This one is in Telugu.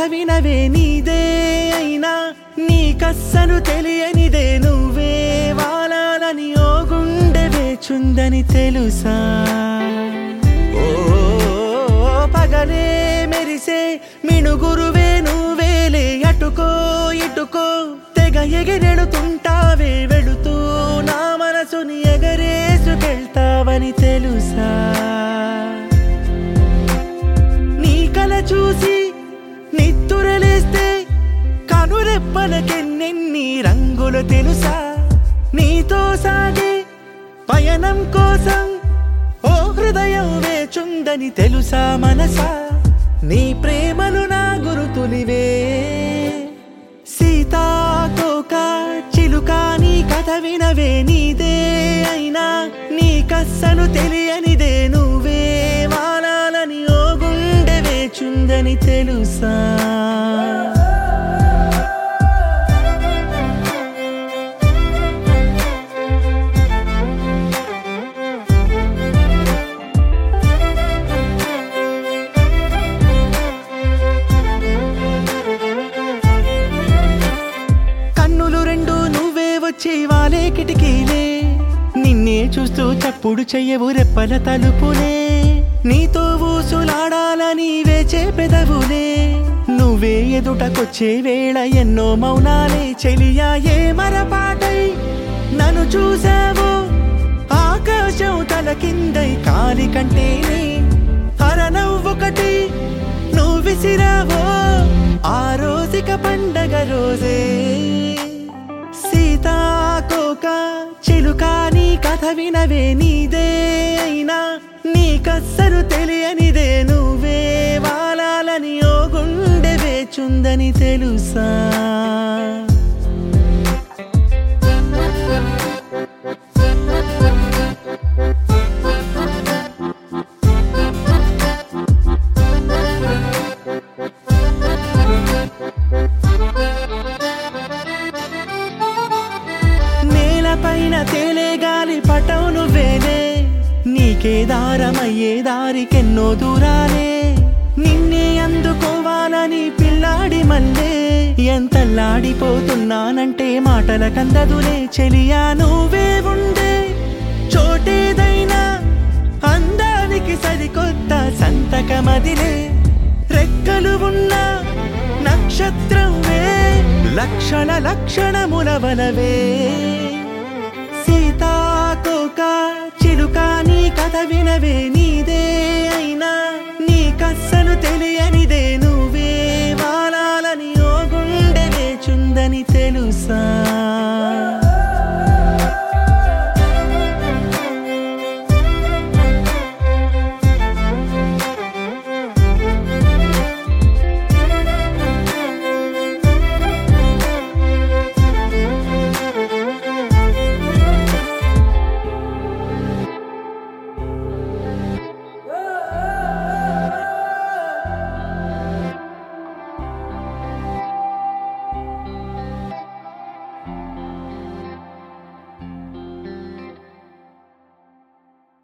వినవే నీదే అయినా నీకస్సలు తెలియనిదే నువ్వే వాలాలని ఓ గుండె వేచుందని తెలుసా ఓ పగలే మెరిసే మిణుగురువే నువ్వేలే అటుకో ఇటుకో తెగ ఎగిరెడుతుంటావే వెళుతూ నా మనసుని ఎగరేసుకెళ్తావని తెలుసా నీ కల చూసి నిత్తురలేస్తే కనురెప్పలకెన్నెన్ని రంగులు తెలుసా నీతో సాగే పయనం కోసం ఓ హృదయం వేచుందని తెలుసా మనసా నీ ప్రేమలు నా గురుతులివే సీతాకోక చిలుక నీ కథ వినవే నీదే అయినా నీకస్సలు తెలియనిదే నువ్వే వాలాలని ఓ గుండె వేచుందని తెలుసా కన్నులు రెండు నువ్వే వచ్చి వాలే కిటికీలే నిన్నే చూస్తూ చప్పుడు చెయ్యవు రెప్పల తలుపులే నీతో ఊసులాడాలని వేచే పెదవులే నువ్వే ఎదుటకొచ్చే వేళ ఎన్నో మౌనాలే చెలియా ఏ మరపాటై నన్ను చూసావు ఆకాశం తల కిందై కాలి కంటేనే అరనవ్వొకటి నువ్వు విసిరావో ఆ రోజుక పండగ రోజే సీతాకోక చిలుక నీ కథ వినవే నీదే అయినా నీకస్సలు తెలియనిదే నువ్వే వాలాలని ఓ గుండె వేచుందని తెలుసా నేలపైన తేలే గాలి పటం నువ్వేలే నీకే దారమయ్యే దారికెన్నో దూరాలే నిన్నే అందుకోవాలని పిల్లాడి మల్లే ఎంతల్లాడిపోతున్నానంటే మాటల కందదులే చెలియా నువ్వే ఉండే చోటేదైనా అందానికి సరికొత్త సంతకమదిలే రెక్కలు ఉన్న నక్షత్రమే లక్షణ లక్షణముల వలవే సీతాకోక చిలుక నీ కథ వినవే నీదే అయినా నీకస్సలు తెలియనిదే నువ్వే వాలాలని ఓ గుండె వేచుందని తెలుసా